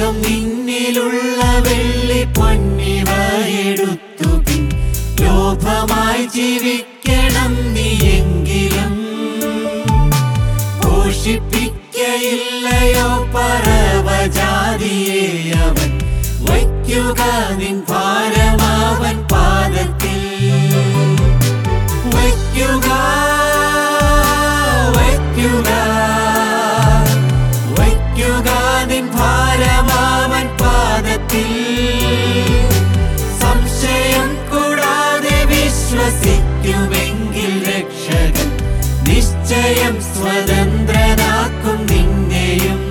ലോകം നിന്നിലുള്ള വെള്ളി പൊന്നിവയെടുത്തു പിൻ ലോഭമായി ജീവിക്കണം നീയെങ്കിലും പോഷിപ്പിക്കയില്ലയോ പറവജാതിയെ അവൻ വയ്ക്കുക നിൻ ഭാരമാവൻ പാദത്തിൽ വയ്ക്കുക വയ്ക്കുക വയ്ക്കുക നിൻ ഭാരമാവൻ പാദത്തിൽ സംശയം കൂടാതെ വിശ്വസിക്കുമെങ്കിൽ രക്ഷകൻ നിശ്ചയം സ്വതന്ത്രനാക്കും നിന്നെയും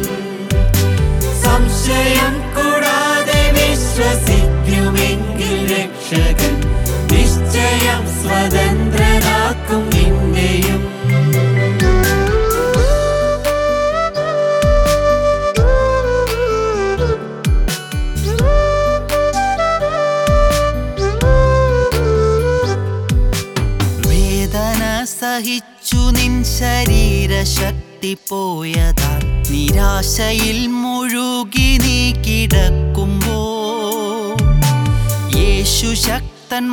സംശയം കൂടാതെ വിശ്വസിക്കുമെങ്കിൽ രക്ഷകൻ നിശ്ചയം സ്വതന്ത്രനാക്കും നിന്നെയും വേദന സഹിച്ചു നിൻ ശരീരശക്തി പോയതാ നിരാശയിൽ മുഴുകി നീ കിടക്കുമ്പോ യേശു ശക്തൻ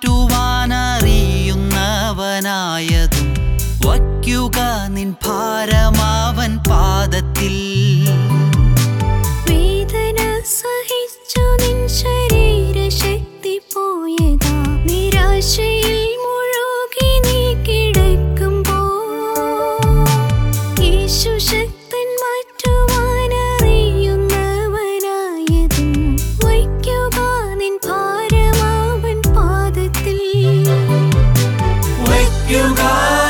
മാറ്റുവാനറിയുന്നവനായതും വയ്ക്കുക നിൻ ഭാരമാവൻ പാദത്തിൽ വേദന സഹിച്ചു നിൻ ശരീരശക്തി പോയതാ നിരാശയിൽ മുഴുകി നീ കിടക്കുമ്പോ യേശു ശക്തൻ മാറ്റുവാനറിയുന്നവനായതും വയ്ക്കുക നിൻ ഭാരമാവൻ പാദത്തിൽ വയ്ക്കുക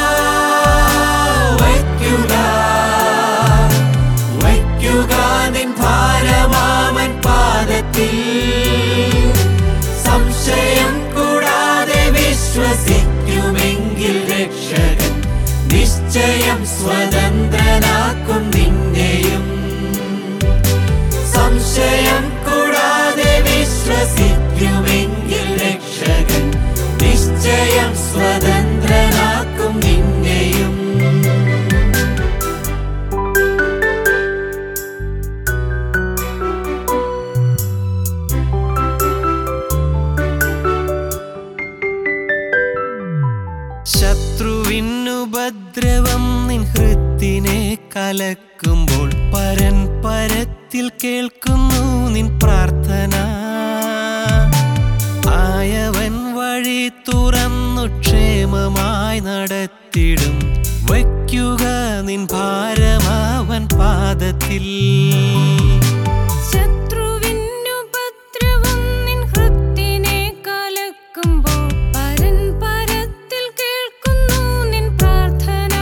വയ്ക്കുക വയ്ക്കുക നിൻ ഭാരമാമൻ പാദത്തിൽ സംശയം കൂടാതെ വിശ്വസിക്കുമെങ്കിൽ രക്ഷകൻ നിശ്ചയം സ്വതന്ത്രനാക്കും നിന്നെയും സംശയം കൂടാതെ വിശ്വസിക്കുമെങ്കിൽ രക്ഷകൻ നിശ്ചയം സ്വതന്ത്രനാക്കും നിന്നെയും ശത്രുവിനുപദ്രവം നിൻ ഹൃത്തിനെ കലക്കുമ്പോൾ പരൻ പരത്തിൽ കേൾക്കുന്നു നിൻ പ്രാർത്ഥന ആയവൻ വഴി തുറന്നു ക്ഷേമമായി നടത്തിടും വയ്ക്കുക നിൻ ഭാരമാവൻ പാദത്തിൽ ശത്രുവിനുപദ്രവം നിൻ ഹൃത്തിനെ കലക്കുമ്പോൾ പരൻ പരത്തിൽ കേൾക്കുന്നു നിൻ പ്രാർത്ഥന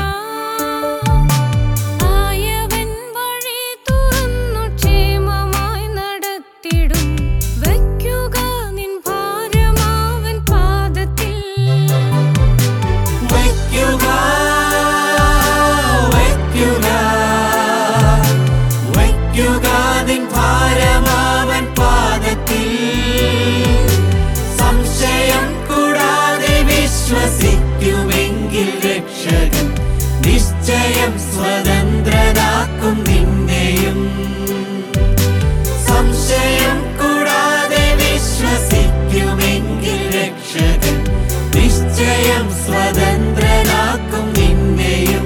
ആയവൻ വഴി തുറന്നു ക്ഷേമമായി നടത്തിടും വയ്ക്കുക നിൻ ഭാരമാവൻ പാദത്തിൽ വയ്ക്കുക വയ്ക്കുക വയ്ക്കുക നിൻ ഭാരമാവൻ പാദത്തിൽ സംശയം കൂടാതെ വിശ്വസിക്കുമെങ്കിൽ രക്ഷകൻ നിശ്ചയം സ്വതന്ത്രനാക്കും നിന്നെയും സംശയം കൂടാതെ വിശ്വസിക്കുമെങ്കിൽ രക്ഷകൻ നിശ്ചയം സ്വതന്ത്രനാക്കും നിന്നെയും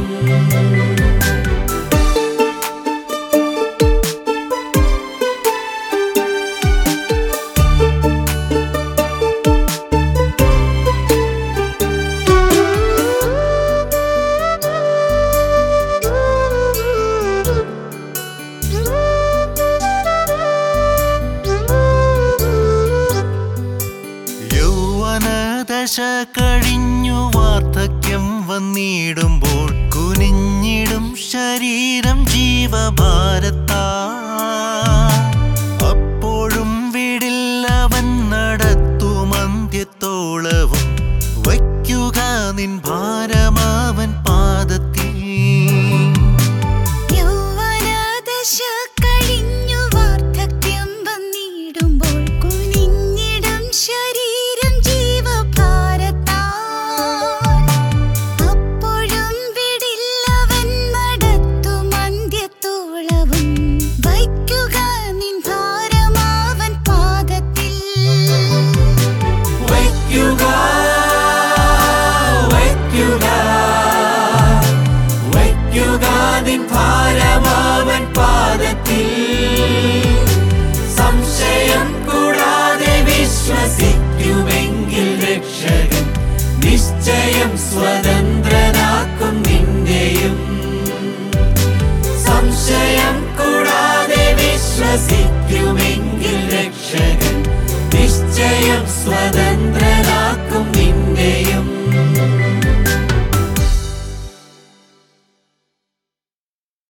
യൗവനദശ കഴിഞ്ഞു വാർദ്ധക്യം വന്നിടുമ്പോൾ കുനിഞ്ഞിടും ശരീരം ജീവഭാരത്താ അപ്പോഴും വീടില്ലവൻ നടത്തും അന്ത്യത്തോളവും വയ്ക്കുക നിൻ ഭാരമാവൻ പാദത്തിൽ യൗവനദശ കഴിഞ്ഞു വാർദ്ധക്യം വന്നിടുമ്പോൾ കുനിഞ്ഞിടും ശരീരം ജീവഭാരത്താൽ അപ്പോഴും വിടില്ലവൻ നടത്തും അന്ത്യത്തോളവും നിൻ ഭാരമാവൻ പാദത്തിൽ സംശയം കൂടാതെ വിശ്വസിക്കുമെങ്കിൽ രക്ഷകൻ നിശ്ചയം സ്വതന്ത്രനാക്കും നിന്നെയും സംശയം കൂടാതെ വിശ്വസിക്കുമെങ്കിൽ രക്ഷകൻ നിശ്ചയം സ്വതന്ത്രനാക്കും